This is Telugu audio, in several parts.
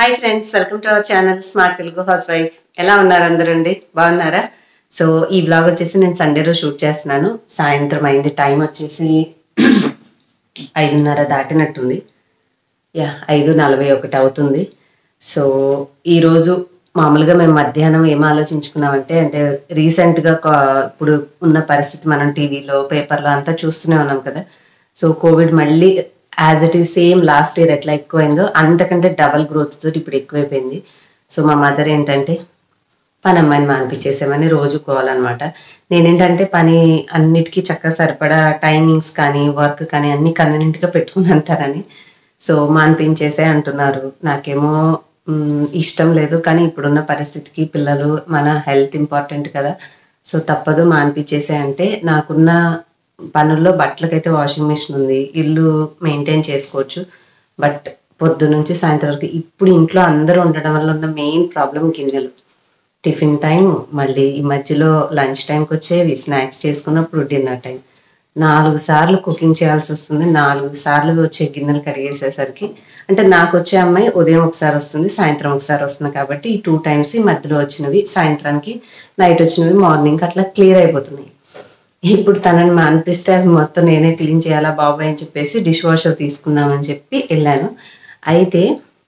Hi friends welcome to our channel smart Telugu house wife ఎలా ఉన్నారు అందరూ అండి బాగున్నారా సో ఈ బ్లాగ్ వచ్చేసి నేను సండే రోజు షూట్ చేస్తున్నాను సాయంత్రం అయింది టైం వచ్చేసి ఐదున్నర దాటినట్టుంది యా ఐదు నలభై ఒకటి అవుతుంది సో ఈరోజు మామూలుగా మేము మధ్యాహ్నం ఏం ఆలోచించుకున్నామంటే అంటే రీసెంట్గా ఇప్పుడు ఉన్న పరిస్థితి మనం టీవీలో పేపర్లో అంతా చూస్తూనే ఉన్నాం కదా సో కోవిడ్ మళ్ళీ as it is same last year ఎట్లా ఎక్కువైందో అంతకంటే డబల్ గ్రోత్ తోటి ఇప్పుడు ఎక్కువైపోయింది సో మా మదర్ ఏంటంటే పని అమ్మాయిని మానిపించేసామని రోజు కోవాలన్నమాట నేనేంటంటే పని అన్నిటికీ చక్కగా సరిపడా టైమింగ్స్ కానీ వర్క్ కానీ అన్ని కన్వీనియంట్గా పెట్టుకుని అంటారని సో మానిపించేసే అంటున్నారు నాకేమో మ్, ఇష్టం లేదు కానీ ఇప్పుడున్న పరిస్థితికి పిల్లలు మన హెల్త్ ఇంపార్టెంట్ కదా సో తప్పదు మానిపించేసే అంటే నాకున్న పనుల్లో బట్టలకైతే వాషింగ్ మిషన్ ఉంది ఇల్లు మెయింటైన్ చేసుకోవచ్చు బట్ పొద్దు నుంచి సాయంత్రం వరకు ఇప్పుడు ఇంట్లో అందరూ ఉండడం వల్ల ఉన్న మెయిన్ ప్రాబ్లం గిన్నెలు టిఫిన్ టైం మళ్ళీ ఈ మధ్యలో లంచ్ టైంకి వచ్చేవి స్నాక్స్ చేసుకున్నప్పుడు డిన్నర్ టైం నాలుగు సార్లు కుకింగ్ చేయాల్సి వస్తుంది నాలుగు సార్లు వచ్చే గిన్నెలు కడిగేసేసరికి అంటే నాకు వచ్చే అమ్మాయి ఉదయం ఒకసారి వస్తుంది సాయంత్రం ఒకసారి వస్తుంది కాబట్టి ఈ టూ టైమ్స్ ఈ మధ్యలో వచ్చినవి సాయంత్రానికి నైట్ వచ్చినవి మార్నింగ్ అట్లా క్లియర్ అయిపోతున్నాయి ఇప్పుడు తనని మానిపిస్తే అవి మొత్తం నేనే క్లీన్ చేయాలా బాబాయ్ అని చెప్పేసి డిష్ వాషర్ తీసుకుందామని చెప్పి వెళ్ళాను అయితే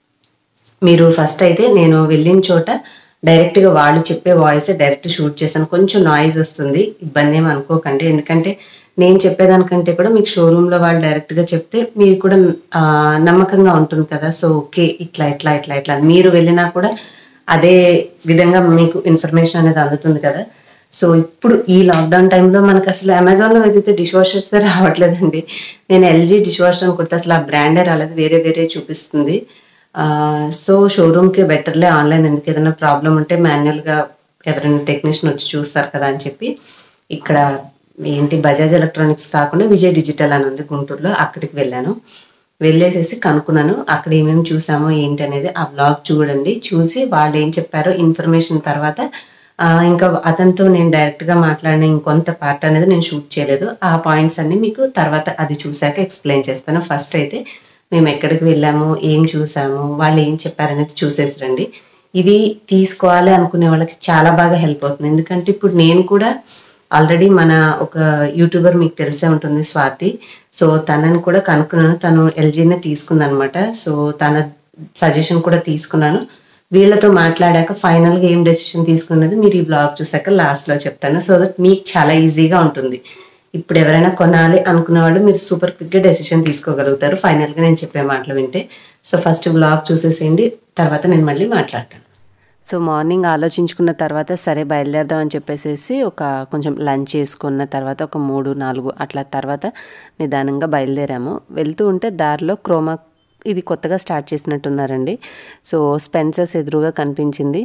మీరు ఫస్ట్ అయితే నేను వెళ్ళిన చోట డైరెక్ట్గా వాళ్ళు చెప్పే వాయిస్ డైరెక్ట్ షూట్ చేశాను కొంచెం నాయిస్ వస్తుంది ఇబ్బంది ఏమి అనుకోకండి ఎందుకంటే నేను చెప్పేదానికంటే కూడా మీకు షోరూంలో వాళ్ళు డైరెక్ట్గా చెప్తే మీరు కూడా ఆ, నమ్మకంగా ఉంటుంది కదా సో ఓకే ఇట్లా ఇట్లా ఇట్లా ఇట్లా మీరు వెళ్ళినా కూడా అదే విధంగా మీకు ఇన్ఫర్మేషన్ అనేది అందుతుంది కదా సో ఇప్పుడు ఈ లాక్డౌన్ టైంలో మనకు అసలు అమెజాన్లో వెతికితే డిష్ వాషర్స్ రావట్లేదండి నేను ఎల్జీ డిష్ వాషర్ అని కొడితే అసలు ఆ బ్రాండే రాలేదు వేరే వేరే చూపిస్తుంది ఆ, సో షోరూమ్కి బెటర్లే ఆన్లైన్ ఎందుకు ఏదైనా ప్రాబ్లం ఉంటే మాన్యువల్గా ఎవరైనా టెక్నీషియన్ వచ్చి చూస్తారు కదా అని చెప్పి ఇక్కడ ఏంటి బజాజ్ ఎలక్ట్రానిక్స్ కాకుండా విజయ్ డిజిటల్ అని ఉంది గుంటూరులో అక్కడికి వెళ్ళాను వెళ్ళేసేసి కనుక్కున్నాను అక్కడ ఏమేమి చూసామో ఏంటి అనేది ఆ బ్లాగ్ చూడండి చూసి వాళ్ళు ఏం చెప్పారో ఇన్ఫర్మేషన్ తర్వాత ఆ, ఇంకా అతనితో నేను డైరెక్ట్గా మాట్లాడిన ఇంకొంత పార్ట్ అనేది నేను షూట్ చేయలేదు ఆ పాయింట్స్ అన్ని మీకు తర్వాత అది చూశాక ఎక్స్ప్లెయిన్ చేస్తాను ఫస్ట్ అయితే మేము ఎక్కడికి వెళ్ళాము ఏం చూసాము వాళ్ళు ఏం చెప్పారనేది చూసేసి రండి ఇది తీసుకోవాలి అనుకునే వాళ్ళకి చాలా బాగా హెల్ప్ అవుతుంది ఎందుకంటే ఇప్పుడు నేను కూడా ఆల్రెడీ మన ఒక యూట్యూబర్ మీకు తెలిసే ఉంటుంది స్వాతి సో తనని కూడా కనుక్కున్నాను తను ఎల్జీనే తీసుకుందనమాట సో తన సజెషన్ కూడా తీసుకున్నాను వీళ్ళతో మాట్లాడాక ఫైనల్గా ఏం డెసిషన్ తీసుకున్నది మీరు ఈ బ్లాగ్ చూసాక లాస్ట్లో చెప్తాను సో దట్ మీకు చాలా ఈజీగా ఉంటుంది ఇప్పుడు ఎవరైనా కొనాలి అనుకున్న వాళ్ళు మీరు సూపర్ క్విక్గా డెసిషన్ తీసుకోగలుగుతారు ఫైనల్గా నేను చెప్పే మాటలు వింటే సో ఫస్ట్ బ్లాగ్ చూసేసేయండి తర్వాత నేను మళ్ళీ మాట్లాడతాను సో మార్నింగ్ ఆలోచించుకున్న తర్వాత సరే బయలుదేరదాం అని చెప్పేసి ఒక కొంచెం లంచ్ చేసుకున్న తర్వాత ఒక మూడు నాలుగు అట్లా తర్వాత నిదానంగా బయలుదేరాము వెళ్తూ ఉంటే దారిలో క్రోమా ఇది కొత్తగా స్టార్ట్ చేసినట్టున్నారండి సో స్పెన్సర్స్ ఎదురుగా కనిపించింది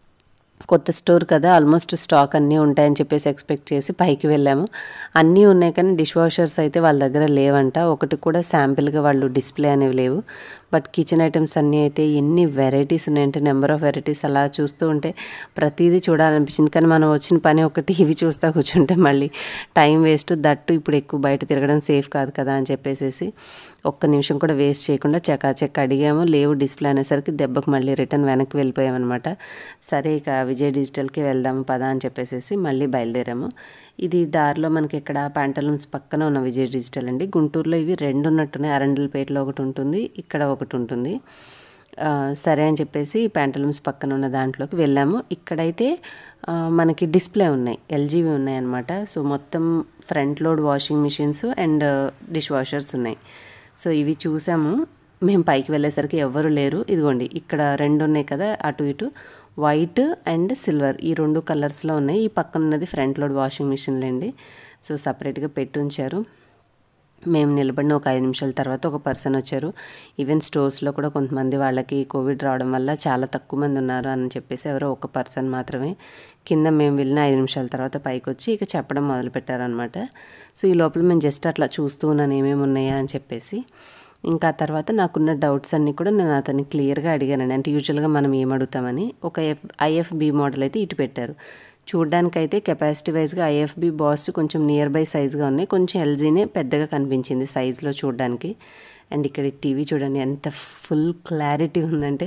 కొత్త స్టోర్ కదా ఆల్మోస్ట్ స్టాక్ అన్నీ ఉంటాయని చెప్పేసి ఎక్స్పెక్ట్ చేసి పైకి వెళ్ళాము అన్నీ ఉన్నాయి కానీ డిష్ వాషర్స్ అయితే వాళ్ళ దగ్గర లేవంట ఒకటి కూడా శాంపిల్గా వాళ్ళు డిస్ప్లే అనేవి లేవు బట్ కిచెన్ ఐటమ్స్ అన్నీ అయితే ఎన్ని వెరైటీస్ ఉన్నాయంటే నెంబర్ ఆఫ్ వెరైటీస్ అలా చూస్తూ ఉంటే ప్రతిదీ చూడాలనిపించింది కానీ మనం వచ్చిన పని ఒకటి ఇవి చూస్తా కూర్చుంటే మళ్ళీ టైం వేస్ట్ దట్టు ఇప్పుడు ఎక్కువ బయట తిరగడం సేఫ్ కాదు కదా అని చెప్పేసి ఒక్క నిమిషం కూడా వేస్ట్ చేయకుండా చకాచక్ అడిగాము లేవు డిస్ప్లే అనేసరికి దెబ్బకు మళ్ళీ రిటర్న్ వెనక్కి వెళ్ళిపోయామన్నమాట సరే ఇక విజయ్ డిజిటల్కి వెళ్దాము పదా అని చెప్పేసి మళ్ళీ బయలుదేరాము ఇది దారిలో మనకి ఇక్కడ ప్యాంటలూన్స్ పక్కన ఉన్న విజయ్ డిజిటల్ అండి గుంటూరులో ఇవి రెండు ఉన్నట్టున్నాయి అరండల్పేటలో ఒకటి ఉంటుంది ఇక్కడ ఒకటి ఉంటుంది ఆ, సరే అని చెప్పేసి ప్యాంటలూన్స్ పక్కన ఉన్న దాంట్లోకి వెళ్ళాము ఇక్కడైతే ఆ, మనకి డిస్ప్లే ఉన్నాయి ఎల్జీవి ఉన్నాయి అనమాట సో మొత్తం front load washing machines and dish washers ఉన్నాయి సో ఇవి చూసాము మేము పైకి వెళ్ళేసరికి ఎవ్వరు లేరు ఇదిగోండి ఇక్కడ రెండు ఉన్నాయి కదా అటు ఇటు వైట్ అండ్ సిల్వర్ ఈ రెండు కలర్స్లో ఉన్నాయి ఈ పక్కన ఉన్నది ఫ్రంట్ లోడ్ వాషింగ్ మిషన్లేండి సో సపరేట్గా పెట్టి ఉంచారు మేము నిలబడిన ఒక ఐదు నిమిషాల తర్వాత ఒక పర్సన్ వచ్చారు ఈవెన్ స్టోర్స్లో కూడా కొంతమంది వాళ్ళకి కోవిడ్ రావడం వల్ల చాలా తక్కువ మంది ఉన్నారు అని చెప్పేసి ఎవరో ఒక పర్సన్ మాత్రమే కింద మేము వెళ్ళిన ఐదు నిమిషాల తర్వాత పైకి వచ్చి ఇక చెప్పడం మొదలుపెట్టారనమాట సో ఈ లోపల మేము జస్ట్ అట్లా చూస్తూ ఉన్నాను ఏమేమి ఉన్నాయా అని చెప్పేసి ఇంకా ఆ తర్వాత నాకున్న డౌట్స్ అన్నీ కూడా నేను అతన్ని క్లియర్గా అడిగానండి అంటే యూజువల్గా మనం ఏం అడుగుతామని ఒక ఎఫ్ ఐఎఫ్బి మోడల్ అయితే ఇటు పెట్టారు చూడ్డానికైతే కెపాసిటీ వైజ్గా ఐఎఫ్బి బాస్ కొంచెం నియర్ బై సైజ్గా ఉన్నాయి కొంచెం ఎల్జీనే పెద్దగా కనిపించింది సైజులో చూడడానికి అండ్ ఇక్కడ టీవీ చూడండి ఎంత ఫుల్ క్లారిటీ ఉందంటే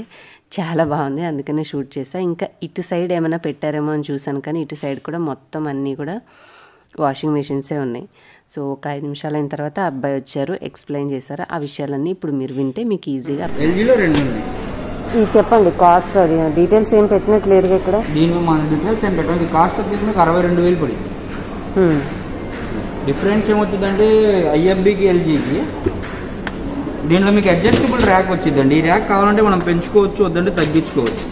చాలా బాగుంది అందుకనే షూట్ చేసా ఇంకా ఇటు సైడ్ ఏమైనా పెట్టారేమో అని చూసాను కానీ ఇటు సైడ్ కూడా మొత్తం అన్నీ కూడా వాషింగ్ మిషన్సే ఉన్నాయి సో ఒక ఐదు నిమిషాలు అయిన తర్వాత ఆ అబ్బాయి వచ్చారు ఎక్స్ప్లెయిన్ చేశారు ఆ విషయాలన్నీ ఇప్పుడు మీరు వింటే మీకు ఈజీగా అర్థం ఎల్జీలో రెండు ఉన్నాయి ఈ చెప్పండి కాస్ట్ అది డీటెయిల్స్ ఏం పెట్టినట్లేదు ఇక్కడ దీనిలో మన డీటెయిల్స్ ఏం పెట్టాం ఇది కాస్ట్ వచ్చేసి మీకు అరవై రెండు వేలు పడింది డిఫరెన్స్ ఏమొచ్చిందంటే ఐఎఫ్బికి ఎల్జీకి దీంట్లో మీకు అడ్జస్టబుల్ ర్యాక్ వచ్చిందండి ఈ ర్యాక్ కావాలంటే మనం పెంచుకోవచ్చు వద్దంటే తగ్గించుకోవచ్చు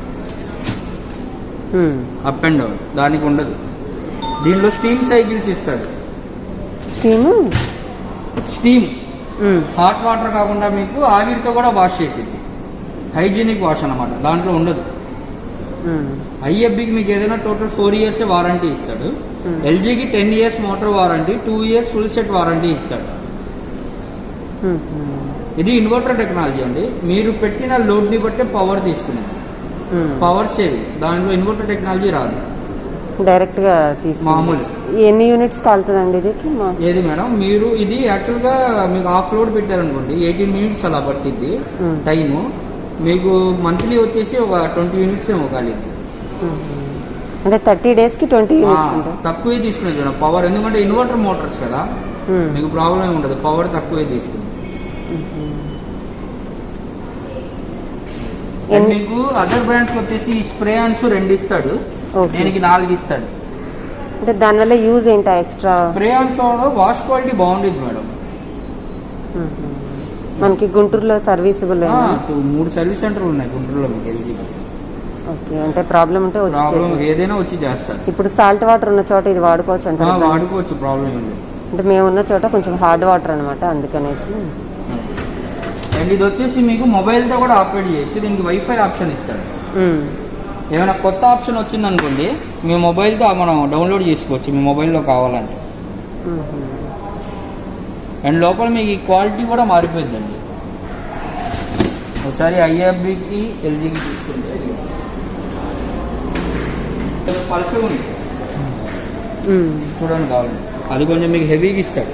అప్ అండ్ డౌన్ దానికి ఉండదు దీనిలో స్టీమ్ సైకిల్స్ ఇస్తాడు స్టీమ్ స్టీమ్ హాట్ వాటర్ కాకుండా మీకు ఆవిరితో కూడా వాష్ చేసేది హైజీనిక్ వాష్ అన్నమాట దాంట్లో ఉండదు ఐఎఫ్బికి మీకు ఏదైనా టోటల్ ఫోర్ ఇయర్స్ వారంటీ ఇస్తాడు ఎల్జీకి ten years motor warranty two years full set warranty ఇస్తాడు ఇది ఇన్వర్టర్ టెక్నాలజీ అండి మీరు పెట్టిన లోడ్ని బట్టే పవర్ తీసుకునేది పవర్ సేవింగ్ దాంట్లో ఇన్వర్టర్ టెక్నాలజీ రాదు డైరెక్ట్ గా తీసుకు మామూలు ఎన్ని యూనిట్స్ కాలుతుందండి ఇది ఏది మేడం మీరు ఇది యాక్చువల్గా మీకు హాఫ్ లోడ్ పెట్టారనుకోండి ఎయిటీన్ మినిట్స్ అలా పట్టిద్ది Hmm. టైము మీకు మంత్లీ వచ్చేసి ఒక ట్వంటీ యూనిట్స్ ఏమో కాలేదు అంటే థర్టీ డేస్ కి ట్వంటీ యూనిట్స్ ఉంటాయి తక్కువే తీసుకునేది మేడం పవర్ ఎందుకంటే ఇన్వర్టర్ మోటార్స్ కదా మీకు ప్రాబ్లం ఏమి ఉండదు పవర్ తక్కువే తీసుకునేది అండ్ ఎన్ని- మీకు అదర్ బ్రాండ్స్ వచ్చేసి స్ప్రే ఆన్స్ రెండు ఇస్తాడు Okay. దీనికి నాలుగు ఇస్తాడు అంటే దానివల్ల యూజ్ ఏంటా extra spray ons wash quality బాగుండేది మేడం మనకి గుంటూరులో సర్వీసబుల్ ఆ, టూ మూడు సర్వీస్ సెంటర్లు ఉన్నాయి గుంటూరులో మీకు ఎల్జీ ఓకే అంటే ప్రాబ్లం ఉంటే వచ్చి ప్రాబ్లం చేసేది. ఏదైనా వచ్చి చేస్తారు ఇప్పుడు సాల్ట్ వాటర్ ఉన్న చోట ఇది వాడుకోవచ్చు ఆ, అంటారు వాడుకోవచ్చు ప్రాబ్లం ఏం లేదు అంటే మేము ఉన్న చోట కొంచెం హార్డ్ వాటర్ అనమాట అందుకనేసి అండ్ ఇది వచ్చేసి మీకు మొబైల్తో కూడా ఆపరేట్ చేయొచ్చు దీనికి వైఫై ఆప్షన్ ఇస్తాడు ఉమ్. ఏమైనా కొత్త ఆప్షన్ వచ్చింది అనుకోండి మీ మొబైల్తో మనం డౌన్లోడ్ చేసుకోవచ్చు మీ మొబైల్లో కావాలంటే ఉహు. అండ్ లోపల మీకు ఈ క్వాలిటీ కూడా మారిపోయిందండి ఒకసారి ఐఎఫ్బికి ఎల్జీకి తీసుకుంటే పల్సే ఉంది ఉమ్. చూడండి కావాలండి అది కొంచెం మీకు హెవీగా ఇస్తాడు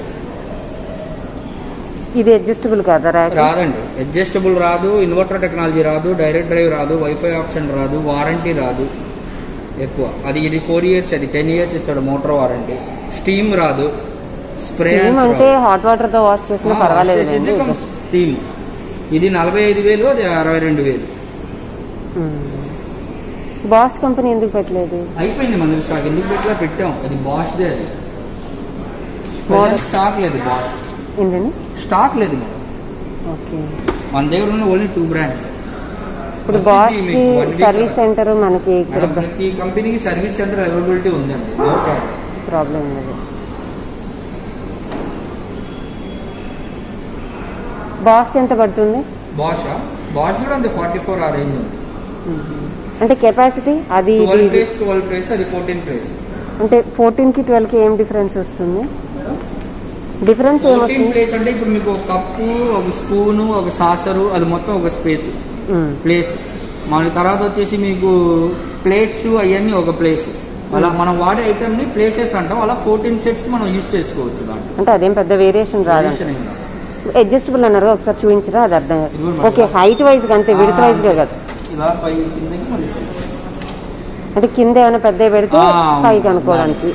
ఇది అడ్జస్టబుల్ కదా ర్యాక్ రాదండి అడ్జస్టబుల్ రాదు ఇన్వర్టర్ టెక్నాలజీ రాదు డైరెక్ట్ డ్రైవ్ రాదు వైఫై ఆప్షన్ రాదు వారంటీ రాదు ఎక్కువ అది ఇది ఫోర్ ఇయర్స్ అది టెన్ ఇయర్స్ ఇస్తాడు మోటార్ వారంటీ స్టీమ్ రాదు స్ప్రే స్టీమ్ అంటే హాట్ వాటర్ తో వాష్ చేసినా పర్వాలేదు స్టీమ్ ఇది నలభై ఐదు వేలు అది అరవై రెండు వేలు బాస్ కంపెనీ ఎందుకు పెట్టలేదు అయిపోయింది మన దగ్గర స్టాక్ ఎందుకు పెట్టలా పెట్టాం అది బాష్దే అది Model. స్టాక్ లేదు బాష్ ఏంటండి స్టాక్ లేదు మేడం ఓకే మన దగ్గర ఉన్న ఓన్లీ టూ బ్రాండ్స్ ఇప్పుడు వచ్చింది బాస్ కి మీకు one week సర్వీస్ సెంటర్ మనకి ఇక్కడ మేడం ప్రతి కంపెనీకి సర్వీస్ సెంటర్ అవైలబిలిటీ ఉందండి నో ప్రాబ్లం ప్రాబ్లం ఉన్నది బాస్ ఎంత పడుతుంది బాషా బాష్ కూడా అంతే ఫార్టీ ఫోర్ ఆ రేంజ్ ఉంది అంటే కెపాసిటీ అది ఇది ట్వెల్వ్ ఇది. ప్లేస్ ట్వెల్వ్ ప్లేస్ అది ఫోర్టీన్ ప్లేస్ అంటే ఫోర్టీన్ కి ట్వెల్వ్ కి ఏం డిఫరెన్స్ వస్తుంది డిఫరెన్స్ ఫోర్టీన్ ఏమొస్తుంది ప్లేస్ అంటే ఇప్పుడు మీకు ఒక కప్పు ఒక స్పూను ఒక సాసరు అది మొత్తం ఒక స్పేస్ ఉమ్. ప్లేస్ మన తర్వాత వచ్చేసి మీకు ప్లేట్స్ అవన్నీ ఒక ప్లేస్ అలా మనం వాడే ఐటమ్ ని ప్లేసెస్ అంటాం అలా ఫోర్టీన్ సెట్స్ మనం యూజ్ చేసుకోవచ్చు దాంట్లో అంటే అదేం పెద్ద వేరియేషన్ రాదంట Variation ఏం రాదు. అడ్జస్టబుల్ అన్నారు ఒకసారి చూపించరా అది అర్థం ఇది కూడా ఓకే హైట్ వైజ్ గా అంతే విడత్ వైజ్ గా కదా ఇలా పై కిందకి మళ్ళీ పైకి. అంటే కింద ఏమైనా పెద్ద పెడితే ఆ, అవును. పైకి అనుకోవడానికి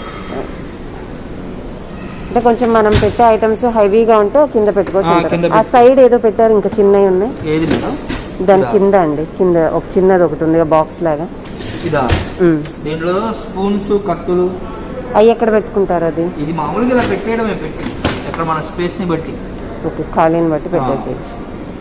అంటే కొంచెం మనం పెట్టే ఐటమ్స్ హెవీగా ఉంటే కింద పెట్టుకోవచ్చు ఆ, అంటారు. కింద ఆ సైడ్ ఏదో పెట్టారు ఇంకా చిన్నవి ఉన్నాయి ఏది మేడం దాని ఇదా? కింద అండి కింద ఒక చిన్నది ఒకటి ఉంది బాక్స్ లాగా ఇదా ఉమ్. దీంట్లో స్పూన్స్ కత్తులు అవి ఎక్కడ పెట్టుకుంటారు అది ఇది మామూలుగా ఇలా పెట్టేయడమే పెట్టి ఎక్కడ మన స్పేస్ ని బట్టి ఓకే ఖాళీని బట్టి పెట్టేసేయచ్చు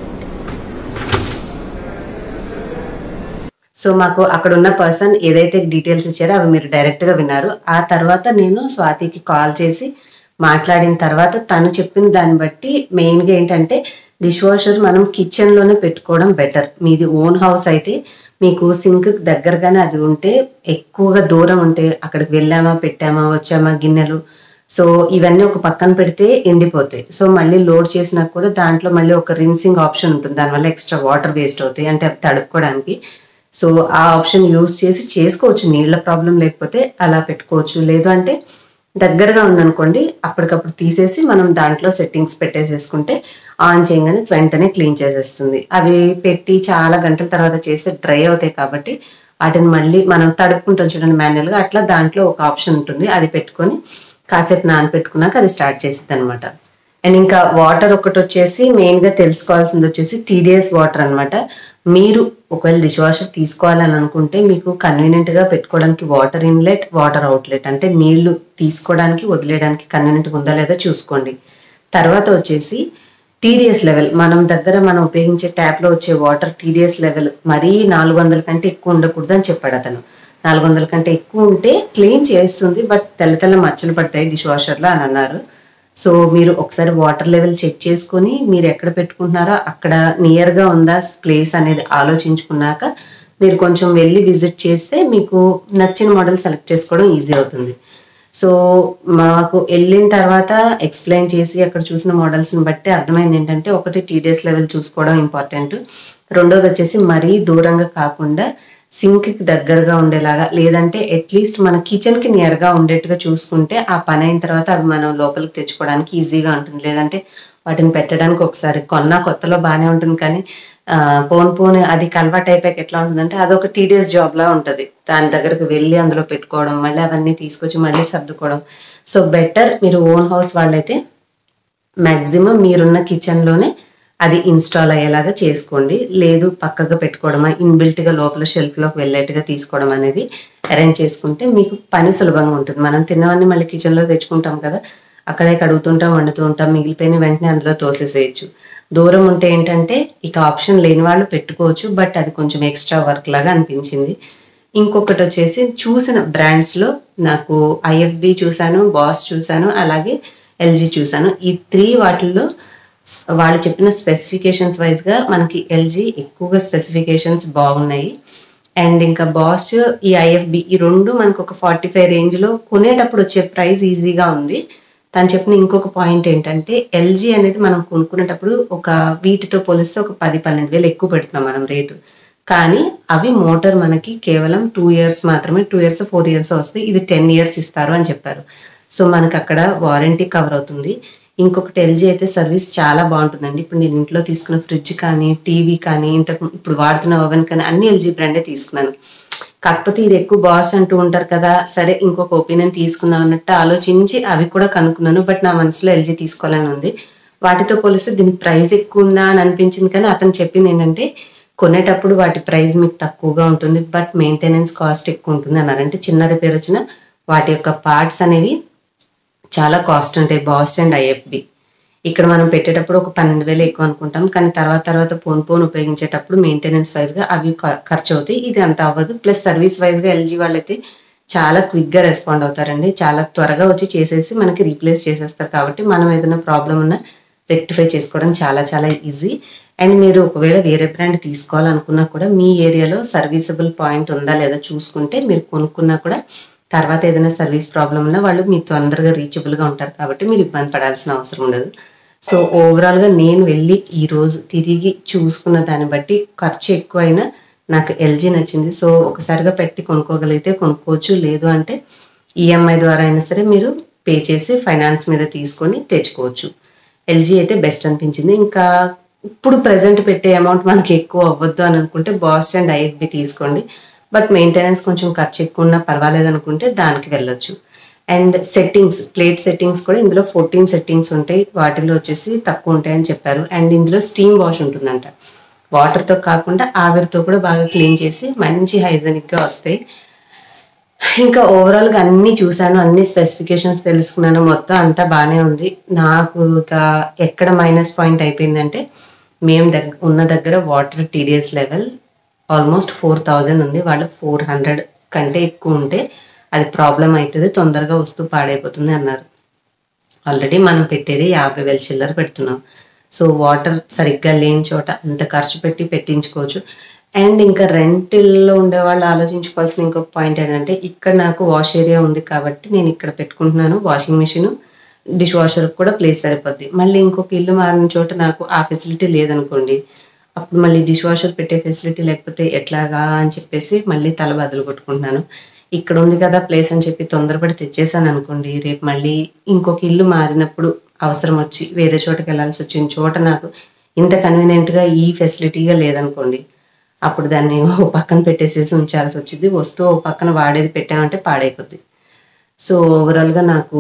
సో మాకు అక్కడ ఉన్న పర్సన్ ఏదైతే డీటెయిల్స్ ఇచ్చారో అవి మీరు డైరెక్ట్ గా విన్నారు ఆ తర్వాత నేను స్వాతికి కాల్ చేసి మాట్లాడిన తర్వాత తను చెప్పిన దాన్ని బట్టి మెయిన్ గా ఏంటంటే డిష్ వాషర్ మనం కిచెన్ లోనే పెట్టుకోవడం బెటర్ మీది ఓన్ హౌస్ అయితే మీకు సింక్ దగ్గరగానే అది ఉంటే ఎక్కువగా దూరం ఉంటే అక్కడికి వెళ్ళామా పెట్టామా వచ్చామా గిన్నెలు సో ఇవన్నీ ఒక పక్కన పెడితే ఎండిపోతాయి సో మళ్ళీ లోడ్ చేసినా కూడా దాంట్లో మళ్ళీ ఒక రిన్సింగ్ ఆప్షన్ ఉంటుంది దానివల్ల ఎక్స్ట్రా వాటర్ వేస్ట్ అవుతాయి అంటే అవి తడుపుకోవడానికి సో ఆ ఆప్షన్ యూస్ చేసి చేసుకోవచ్చు నీళ్ళ ప్రాబ్లం లేకపోతే అలా పెట్టుకోవచ్చు లేదు అంటే దగ్గరగా ఉందనుకోండి అప్పటికప్పుడు తీసేసి మనం దాంట్లో సెట్టింగ్స్ పెట్టేసేసుకుంటే ఆన్ చేయగానే వెంటనే క్లీన్ చేసేస్తుంది అవి పెట్టి చాలా గంటల తర్వాత చేస్తే డ్రై అవుతాయి కాబట్టి వాటిని మళ్ళీ మనం తడుపుకుంటాం చూడండి మాన్యువల్గా అట్లా దాంట్లో ఒక ఆప్షన్ ఉంటుంది అది పెట్టుకొని కాసేపు నానపెట్టుకున్నాక అది స్టార్ట్ చేసిద్ది అనమాట అండ్ ఇంకా వాటర్ ఒకటి వచ్చేసి మెయిన్ గా తెలుసుకోవాల్సింది వచ్చేసి టీడీఎస్ వాటర్ అన్నమాట మీరు ఒకవేళ డిష్ వాషర్ తీసుకోవాలని అనుకుంటే మీకు కన్వీనియంట్ గా పెట్టుకోవడానికి వాటర్ ఇన్లెట్ వాటర్ అవుట్లెట్ అంటే నీళ్లు తీసుకోవడానికి వదిలేయడానికి కన్వీనియంట్ గా ఉందా లేదా చూసుకోండి తర్వాత వచ్చేసి టీడీఎస్ లెవెల్ మనం దగ్గర మనం ఉపయోగించే ట్యాప్ లో వచ్చే వాటర్ టీడీఎస్ లెవెల్ మరీ నాలుగు వందల కంటే ఎక్కువ ఉండకూడదు అని చెప్పాడు అతను నాలుగు వందల కంటే ఎక్కువ ఉంటే క్లీన్ చేస్తుంది బట్ తెల్ల తెల్ల మచ్చలు పడతాయి డిష్ వాషర్లో అని అన్నారు సో మీరు ఒకసారి వాటర్ లెవెల్ చెక్ చేసుకొని మీరు ఎక్కడ పెట్టుకుంటున్నారో అక్కడ నియర్గా ఉందా ప్లేస్ అనేది ఆలోచించుకున్నాక మీరు కొంచెం వెళ్ళి విజిట్ చేస్తే మీకు నచ్చిన మోడల్ సెలెక్ట్ చేసుకోవడం ఈజీ అవుతుంది సో మాకు వెళ్ళిన తర్వాత ఎక్స్ప్లెయిన్ చేసి అక్కడ చూసిన మోడల్స్ని బట్టి అర్థమైంది ఏంటంటే ఒకటి టీడీఎస్ లెవెల్ చూసుకోవడం ఇంపార్టెంట్ రెండోది వచ్చేసి మరీ దూరంగా కాకుండా సింక్ కి దగ్గరగా ఉండేలాగా లేదంటే అట్లీస్ట్ మన కిచెన్ కి నియర్ గా ఉండేట్టుగా చూసుకుంటే ఆ పని అయిన తర్వాత అవి మనం లోపలికి తెచ్చుకోవడానికి ఈజీగా ఉంటుంది లేదంటే వాటిని పెట్టడానికి ఒకసారి కొన్న కొత్తలో బాగానే ఉంటుంది కానీ ఆ, పోన్ పోన్ అది కన్వర్ట్ అయిపోయాక ఎట్లా ఉంటుందంటే అదొక టీడీఎస్ జాబ్ లా ఉంటుంది దాని దగ్గరకు వెళ్ళి అందులో పెట్టుకోవడం మళ్ళీ అవన్నీ తీసుకొచ్చి మళ్ళీ సర్దుకోవడం సో బెటర్ మీరు ఓన్ హౌస్ వాళ్ళైతే మ్యాక్సిమం మీరున్న కిచెన్లోనే అది ఇన్స్టాల్ అయ్యేలాగా చేసుకోండి లేదు పక్కగా పెట్టుకోవడమా ఇన్బిల్ట్గా లోపల షెల్ఫ్లోకి వెళ్ళేట్టుగా తీసుకోవడం అనేది అరేంజ్ చేసుకుంటే మీకు పని సులభంగా ఉంటుంది మనం తిన్నవన్నీ మళ్ళీ కిచెన్లో తెచ్చుకుంటాం కదా అక్కడే కడుగుతుంటాం వండుతూ ఉంటాం మిగిలిపోయిన వెంటనే అందులో తోసేసేయచ్చు దూరం ఉంటే ఏంటంటే ఇక ఆప్షన్ లేని వాళ్ళు పెట్టుకోవచ్చు బట్ అది కొంచెం ఎక్స్ట్రా వర్క్ లాగా అనిపించింది ఇంకొకటి వచ్చేసి చూసిన బ్రాండ్స్లో నాకు ఐఎఫ్బి చూశాను బాస్ చూశాను అలాగే ఎల్జీ చూశాను ఈ త్రీ వాటిల్లో స్- వాళ్ళు చెప్పిన స్పెసిఫికేషన్స్ వైజ్గా మనకి ఎల్జీ ఎక్కువగా స్పెసిఫికేషన్స్ బాగున్నాయి అండ్ ఇంకా బాస్ ఈ ఐఎఫ్బి ఈ రెండు మనకు ఒక ఫార్టీ ఫైవ్ రేంజ్లో కొనేటప్పుడు వచ్చే ప్రైస్ ఈజీగా ఉంది తను చెప్పిన ఇంకొక పాయింట్ ఏంటంటే ఎల్జీ అనేది మనం కొనుక్కునేటప్పుడు ఒక వీటితో పోలిస్తే ఒక పది పన్నెండు వేలు ఎక్కువ పెడుతున్నాం మనం రేటు కానీ అవి మోటార్ మనకి కేవలం టూ ఇయర్స్ మాత్రమే టూ ఇయర్స్ ఫోర్ ఇయర్స్ వస్తాయి ఇది టెన్ ఇయర్స్ ఇస్తారు అని చెప్పారు సో మనకి అక్కడ వారంటీ కవర్ అవుతుంది ఇంకొకటి ఎల్జీ అయితే సర్వీస్ చాలా బాగుంటుందండి ఇప్పుడు నేను ఇంట్లో తీసుకున్న ఫ్రిడ్జ్ కానీ టీవీ కానీ ఇంతకు ఇప్పుడు వాడుతున్న ఓవెన్ కానీ అన్ని ఎల్జీ బ్రాండే తీసుకున్నాను కాకపోతే ఇది ఎక్కువ బాస్ అంటూ ఉంటారు కదా సరే ఇంకొక ఒపీనియన్ తీసుకుందాం అన్నట్టు ఆలోచించి అవి కూడా కనుక్కున్నాను బట్ నా మనసులో ఎల్జీ తీసుకోవాలని ఉంది వాటితో పోలిస్తే దీని ప్రైస్ ఎక్కువ ఉందా అని అనిపించింది కానీ అతను చెప్పింది ఏంటంటే కొనేటప్పుడు వాటి ప్రైస్ మీకు తక్కువగా ఉంటుంది బట్ మెయింటెనెన్స్ కాస్ట్ ఎక్కువ ఉంటుంది అన్నారు అంటే చిన్న రిపేర్ వచ్చిన వాటి యొక్క పార్ట్స్ అనేవి చాలా కాస్ట్ ఉంటాయి బాస్ అండ్ ఐఎఫ్బి ఇక్కడ మనం పెట్టేటప్పుడు ఒక పన్నెండు వేలు ఎక్కువ అనుకుంటాం కానీ తర్వాత తర్వాత పోన్ పోన్ ఉపయోగించేటప్పుడు మెయింటెనెన్స్ వైజ్గా అవి ఖ- ఖర్చు అవుతాయి ఇది అంత అవ్వదు ప్లస్ సర్వీస్ వైజ్గా ఎల్జీ వాళ్ళైతే చాలా క్విక్గా రెస్పాండ్ అవుతారండి చాలా త్వరగా వచ్చి చేసేసి మనకి రీప్లేస్ చేసేస్తారు కాబట్టి మనం ఏదైనా ప్రాబ్లం ఉన్నా రెక్టిఫై చేసుకోవడం చాలా చాలా ఈజీ అండ్ మీరు ఒకవేళ వేరే బ్రాండ్ తీసుకోవాలనుకున్నా కూడా మీ ఏరియాలో సర్వీసబుల్ పాయింట్ ఉందా లేదా చూసుకుంటే మీరు కొనుక్కున్నా కూడా తర్వాత ఏదైనా సర్వీస్ ప్రాబ్లం ఉన్నా వాళ్ళు మీ తొందరగా రీచబుల్గా ఉంటారు కాబట్టి మీరు ఇబ్బంది పడాల్సిన అవసరం ఉండదు సో ఓవరాల్గా నేను వెళ్ళి ఈరోజు తిరిగి చూసుకున్న దాన్ని బట్టి ఖర్చు ఎక్కువైనా నాకు ఎల్జీ నచ్చింది సో ఒకసారిగా పెట్టి కొనుక్కోగలిగితే కొనుక్కోవచ్చు లేదు అంటే ఈఎంఐ ద్వారా అయినా సరే మీరు పే చేసి ఫైనాన్స్ మీద తీసుకొని తెచ్చుకోవచ్చు ఎల్జీ అయితే బెస్ట్ అనిపించింది ఇంకా ఇప్పుడు ప్రజెంట్ పెట్టే అమౌంట్ మనకి ఎక్కువ అవ్వద్దు అని అనుకుంటే బాస్ అండ్ ఐఎఫ్బి తీసుకోండి బట్ మెయింటెనెన్స్ కొంచెం ఖర్చు ఎక్కువ ఉన్నా పర్వాలేదు అనుకుంటే దానికి వెళ్ళొచ్చు అండ్ సెట్టింగ్స్ ప్లేట్ సెట్టింగ్స్ కూడా ఇందులో ఫోర్టీన్ సెట్టింగ్స్ ఉంటాయి వాటిలో వచ్చేసి తక్కువ ఉంటాయని చెప్పారు అండ్ ఇందులో స్టీమ్ వాష్ ఉంటుందంట వాటర్తో కాకుండా ఆవిరితో కూడా బాగా క్లీన్ చేసి మంచి హైజెనిక్గా వస్తాయి ఇంకా ఓవరాల్గా అన్ని చూశాను అన్ని స్పెసిఫికేషన్స్ తెలుసుకున్నాను మొత్తం అంతా బాగానే ఉంది నాకు ఇక ఎక్కడ మైనస్ పాయింట్ అయిపోయిందంటే మేము దగ్గ ఉన్న దగ్గర water TDS level almost four thousand ఉంది వాళ్ళు ఫోర్ హండ్రెడ్ కంటే ఎక్కువ ఉంటే అది ప్రాబ్లం అవుతుంది తొందరగా వస్తువు పాడైపోతుంది అన్నారు ఆల్రెడీ మనం పెట్టేది యాభై వేల చిల్లర పెడుతున్నాం సో వాటర్ సరిగ్గా లేని చోట అంత ఖర్చు పెట్టి పెట్టించుకోవచ్చు అండ్ ఇంకా రెంటిల్లో ఉండే వాళ్ళు ఆలోచించుకోవాల్సిన ఇంకొక పాయింట్ ఏంటంటే ఇక్కడ నాకు వాష్ ఏరియా ఉంది కాబట్టి నేను ఇక్కడ పెట్టుకుంటున్నాను వాషింగ్ మిషన్ డిష్ వాషర్ కూడా ప్లేస్ సరిపోద్ది మళ్ళీ ఇంకొక ఇల్లు మారిన చోట నాకు ఆ ఫెసిలిటీ లేదనుకోండి అప్పుడు మళ్ళీ డిష్ వాషర్ పెట్టే ఫెసిలిటీ లేకపోతే ఎట్లాగా అని చెప్పేసి మళ్ళీ తల బదులు కొట్టుకుంటున్నాను ఇక్కడ ఉంది కదా ప్లేస్ అని చెప్పి తొందరపడి తెచ్చేసాను అనుకోండి రేపు మళ్ళీ ఇంకొక ఇల్లు మారినప్పుడు అవసరం వచ్చి వేరే చోటకి వెళ్ళాల్సి వచ్చిన చోట నాకు ఇంత కన్వీనియంట్గా ఈ ఫెసిలిటీగా లేదనుకోండి అప్పుడు దాన్ని ఓ పక్కన పెట్టేసేసి ఉంచాల్సి వచ్చింది వస్తువు ఓ పక్కన వాడేది పెట్టామంటే పాడైపోద్ది సో ఓవరాల్గా నాకు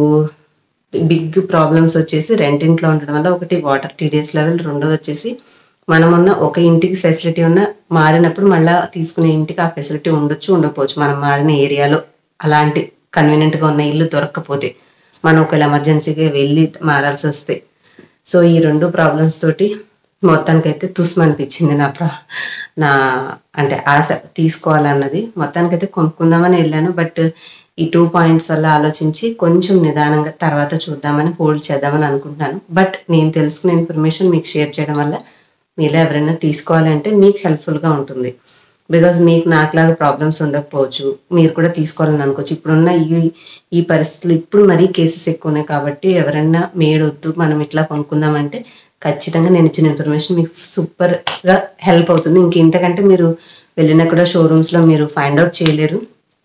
బిగ్ ప్రాబ్లమ్స్ వచ్చేసి రెంట్ ఇంట్లో ఉండడం వల్ల ఒకటి వాటర్ టీడీఎస్ లెవెల్ రెండోది వచ్చేసి మనం ఉన్న ఒక ఇంటికి ఫెసిలిటీ ఉన్న మారినప్పుడు మళ్ళీ తీసుకునే ఇంటికి ఆ ఫెసిలిటీ ఉండొచ్చు ఉండకపోవచ్చు మనం మారిన ఏరియాలో అలాంటి కన్వీనియంట్గా ఉన్న ఇల్లు దొరక్కపోతే మనం ఒకవేళ ఎమర్జెన్సీగా వెళ్ళి మారాల్సి వస్తే సో ఈ రెండు ప్రాబ్లమ్స్ తోటి మొత్తానికైతే తుస్మ అనిపించింది నా ప్రా నా అంటే ఆశ తీసుకోవాలన్నది మొత్తానికైతే కొనుక్కుందామని వెళ్ళాను బట్ ఈ టూ పాయింట్స్ వల్ల ఆలోచించి కొంచెం నిదానంగా తర్వాత చూద్దామని హోల్డ్ చేద్దామని అనుకుంటున్నాను బట్ నేను తెలుసుకున్న ఇన్ఫర్మేషన్ మీకు షేర్ చేయడం వల్ల మీలో ఎవరైనా తీసుకోవాలంటే మీకు హెల్ప్ఫుల్గా ఉంటుంది బికాజ్ మీకు నాకులాగా ప్రాబ్లమ్స్ ఉండకపోవచ్చు మీరు కూడా తీసుకోవాలని అనుకోవచ్చు ఇప్పుడున్న ఈ ఈ పరిస్థితులు ఇప్పుడు మరీ కేసెస్ ఎక్కువ ఉన్నాయి కాబట్టి ఎవరైనా మేడ్ వద్దు మనం ఇట్లా కొనుక్కుందామంటే ఖచ్చితంగా నేను ఇచ్చిన ఇన్ఫర్మేషన్ మీకు సూపర్గా హెల్ప్ అవుతుంది ఇంక ఇంతకంటే మీరు వెళ్ళినా కూడా షోరూమ్స్లో మీరు ఫైండ్ అవుట్ చేయలేరు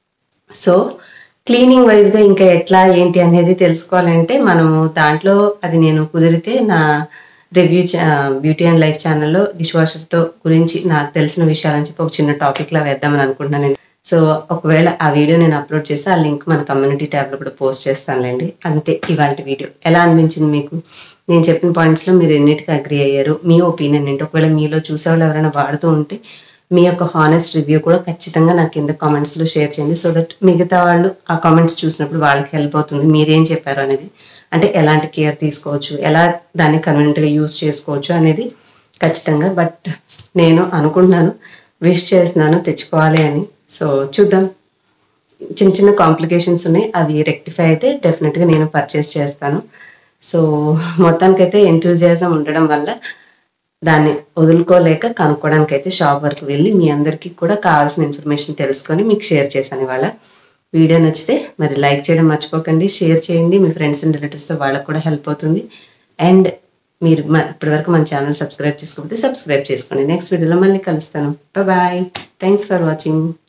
సో క్లీనింగ్ వైజ్గా ఇంకా ఎట్లా ఏంటి అనేది తెలుసుకోవాలంటే మనము దాంట్లో అది నేను కుదిరితే నా రివ్యూ బ్యూటీ అండ్ లైఫ్ ఛానల్లో డిష్ వాషర్తో గురించి నాకు తెలిసిన విషయాలని చెప్పి ఒక చిన్న టాపిక్లా వేద్దామని అనుకుంటున్నాను నేను సో ఒకవేళ ఆ వీడియో నేను అప్లోడ్ చేస్తే ఆ లింక్ మన కమ్యూనిటీ ట్యాబ్లో కూడా పోస్ట్ చేస్తానులేండి అంతే ఇవాళ వీడియో ఎలా అనిపించింది మీకు నేను చెప్పిన పాయింట్స్లో మీరు ఎన్నిటికి అగ్రి అయ్యారు మీ ఒపీనియన్ ఏంటి ఒకవేళ మీలో చూసేవాళ్ళు ఎవరైనా వాడుతూ ఉంటే మీ యొక్క హానెస్ట్ రివ్యూ కూడా ఖచ్చితంగా నాకు కింద కామెంట్స్లో షేర్ చేయండి సో దట్ మిగతా వాళ్ళు ఆ కామెంట్స్ చూసినప్పుడు వాళ్ళకి హెల్ప్ అవుతుంది మీరేం చెప్పారు అనేది అంటే ఎలాంటి కేర్ తీసుకోవచ్చు ఎలా దాన్ని కన్వీనియంట్గా యూజ్ చేసుకోవచ్చు అనేది ఖచ్చితంగా బట్ నేను అనుకుంటున్నాను విష్ చేస్తున్నాను తెచ్చుకోవాలి అని సో చూద్దాం చిన్న చిన్న కాంప్లికేషన్స్ ఉన్నాయి అవి రెక్టిఫై అయితే డెఫినెట్గా నేను పర్చేస్ చేస్తాను సో మొత్తానికైతే ఎంతూజియాజం ఉండడం వల్ల దాన్ని వదులుకోలేక కనుక్కోవడానికి అయితే షాప్ వరకు వెళ్ళి మీ అందరికీ కూడా కావాల్సిన ఇన్ఫర్మేషన్ తెలుసుకొని మీకు షేర్ చేశాను ఇవాళ వీడియో నచ్చితే మరి లైక్ చేయడం మర్చిపోకండి షేర్ చేయండి మీ ఫ్రెండ్స్ అండ్ రిలేటివ్స్తో వాళ్ళకు కూడా హెల్ప్ అవుతుంది అండ్ మీరు మ- ఇప్పటివరకు మన ఛానల్ సబ్స్క్రైబ్ చేసుకోకపోతే సబ్స్క్రైబ్ చేసుకోండి నెక్స్ట్ వీడియోలో మళ్ళీ కలుస్తాను బాయ్ థ్యాంక్స్ ఫర్ వాచింగ్